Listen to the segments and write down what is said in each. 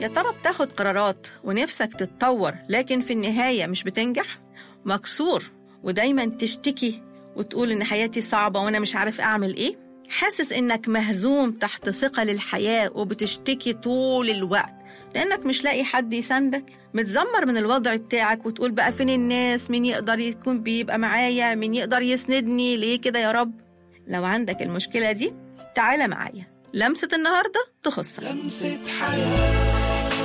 يا ترى بتاخد قرارات ونفسك تتطور لكن في النهاية مش بتنجح؟ مكسور ودايما تشتكي وتقول إن حياتي صعبة وأنا مش عارف أعمل إيه؟ حاسس إنك مهزوم تحت ثقل الحياة وبتشتكي طول الوقت لأنك مش لاقي حد يساندك متذمر من الوضع بتاعك وتقول بقى فين الناس مين يقدر يكون بيبقى معايا مين يقدر يسندني ليه كده يا رب لو عندك المشكلة دي تعالى معايا لمسة النهاردة تخصك لمسة حياة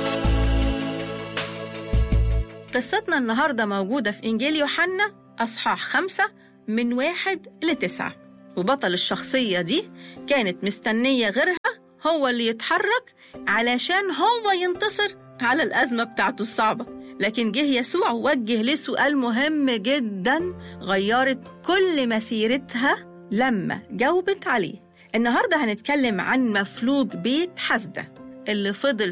قصتنا النهاردة موجودة في إنجيل يوحنا أصحاح خمسة من واحد لتسعة وبطل الشخصية دي كانت مستنية غيرها هو اللي يتحرك علشان هو ينتصر على الأزمة بتاعته الصعبة لكن جه يسوع وجه ليه سؤال مهم جدا غيرت كل مسيرتها لما جاوبت عليه النهاردة هنتكلم عن مفلوج بيت حسدة اللي فضل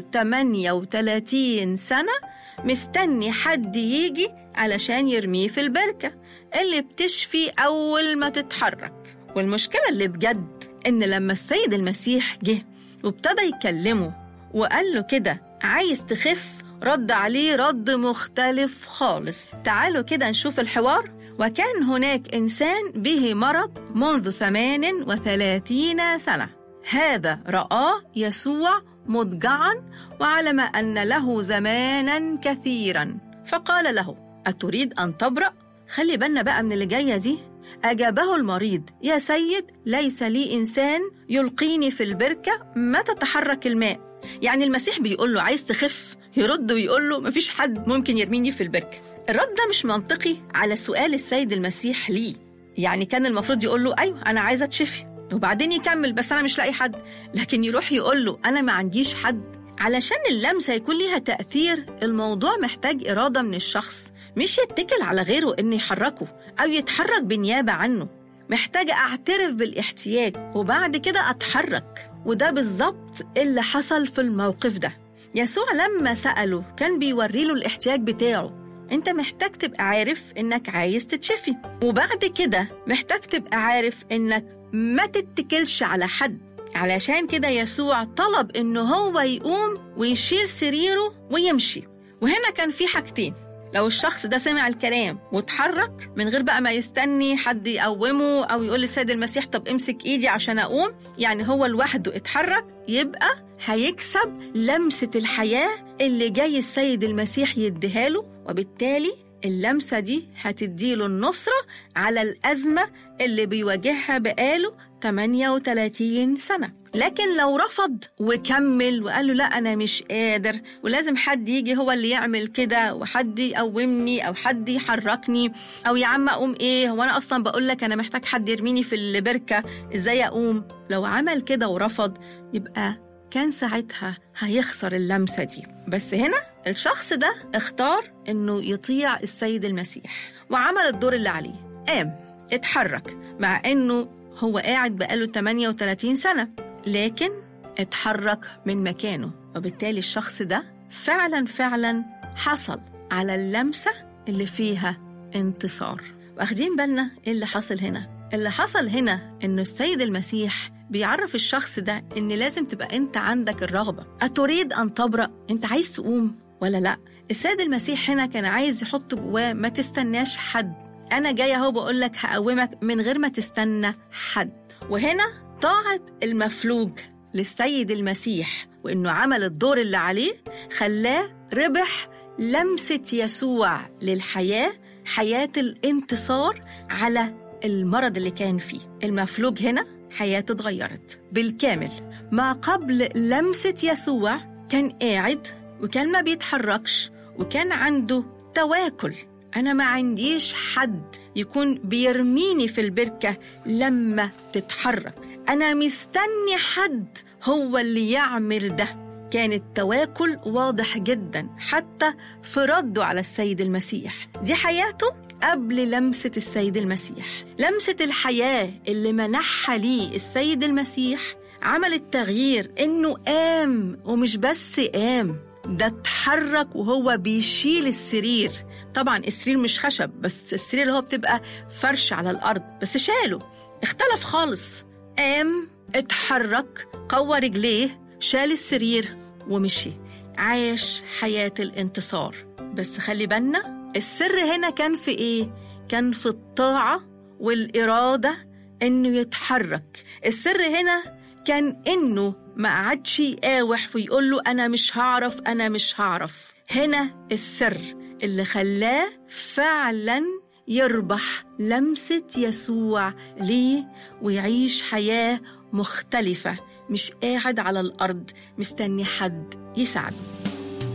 38 سنة مستني حد يجي علشان يرميه في البركة اللي بتشفي أول ما تتحرك والمشكلة اللي بجد إن لما السيد المسيح جه وابتدى يكلمه وقال له كده عايز تخف رد عليه رد مختلف خالص تعالوا كده نشوف الحوار وكان هناك إنسان به مرض منذ 38 سنة هذا رآه يسوع مضجعا وعلم أن له زمانا كثيرا فقال له أتريد أن تبرأ؟ خلي بالنا بقى من اللي جاية دي أجابه المريض يا سيد ليس لي إنسان يلقيني في البركة ما تتحرك الماء يعني المسيح بيقول له عايز تخف يرد ويقول له مفيش حد ممكن يرميني في البركة الرد ده مش منطقي على سؤال السيد المسيح ليه يعني كان المفروض يقول له أيوة أنا عايزة تشفي وبعدين يكمل بس أنا مش لاقي حد لكن يروح يقول له أنا ما عنديش حد علشان اللمسة يكون ليها تأثير الموضوع محتاج إرادة من الشخص مش يتكل على غيره إنه يحركه أو يتحرك بالنيابة عنه محتاجة أعترف بالاحتياج وبعد كده أتحرك وده بالظبط اللي حصل في الموقف ده يسوع لما سأله كان بيوري له الاحتياج بتاعه انت محتاج تبقى عارف انك عايز تتشفي وبعد كده محتاج تبقى عارف انك ما تتكلش على حد علشان كده يسوع طلب انه هو يقوم ويشيل سريره ويمشي وهنا كان في حاجتين لو الشخص ده سمع الكلام واتحرك من غير بقى ما يستني حد يقومه او يقول للسيد المسيح طب امسك ايدي عشان اقوم يعني هو لوحده اتحرك يبقى هيكسب لمسة الحياة اللي جاي السيد المسيح يديها له وبالتالي اللمسة دي هتديله النصرة على الأزمة اللي بيواجهها بقاله 38 سنة لكن لو رفض وكمل وقال له لا أنا مش قادر ولازم حد يجي هو اللي يعمل كده وحد يقومني أو حد يحركني أو يا عم أقوم إيه هو أنا أصلا بقول لك أنا محتاج حد يرميني في البركة إزاي أقوم لو عمل كده ورفض يبقى كان ساعتها هيخسر اللمسة دي بس هنا الشخص ده اختار انه يطيع السيد المسيح وعمل الدور اللي عليه قام اتحرك مع انه هو قاعد بقاله 38 سنة لكن اتحرك من مكانه وبالتالي الشخص ده فعلا فعلا حصل على اللمسة اللي فيها انتصار واخدين بالنا ايه اللي حصل هنا اللي حصل هنا انه السيد المسيح بيعرف الشخص ده ان لازم تبقى انت عندك الرغبه اتريد ان تبرأ انت عايز تقوم ولا لا السيد المسيح هنا كان عايز يحط جواه ما تستناش حد انا جاي اهو بقول لك هقومك من غير ما تستنى حد وهنا طاعه المفلوج للسيد المسيح وانه عمل الدور اللي عليه خلاه ربح لمسه يسوع للحياه حياه الانتصار على المرض اللي كان فيه المفلوج هنا حياته اتغيرت بالكامل ما قبل لمسة يسوع كان قاعد وكان ما بيتحركش وكان عنده تواكل أنا ما عنديش حد يكون بيرميني في البركة لما تتحرك أنا مستني حد هو اللي يعمل ده كان التواكل واضح جدا حتى في رده على السيد المسيح دي حياته قبل لمسة السيد المسيح لمسة الحياة اللي منحها ليه السيد المسيح عملت تغيير إنه قام ومش بس قام ده اتحرك وهو بيشيل السرير طبعا السرير مش خشب بس السرير اللي هو بتبقى فرش على الأرض بس شاله اختلف خالص قام اتحرك قوى رجليه شال السرير ومشي عاش حياة الانتصار بس خلي بالنا السر هنا كان في إيه؟ كان في الطاعة والإرادة إنه يتحرك السر هنا كان إنه ما قعدش يقاوح ويقول له أنا مش هعرف أنا مش هعرف هنا السر اللي خلاه فعلا يربح لمسة يسوع ليه ويعيش حياة مختلفة مش قاعد على الأرض مستني حد يساعده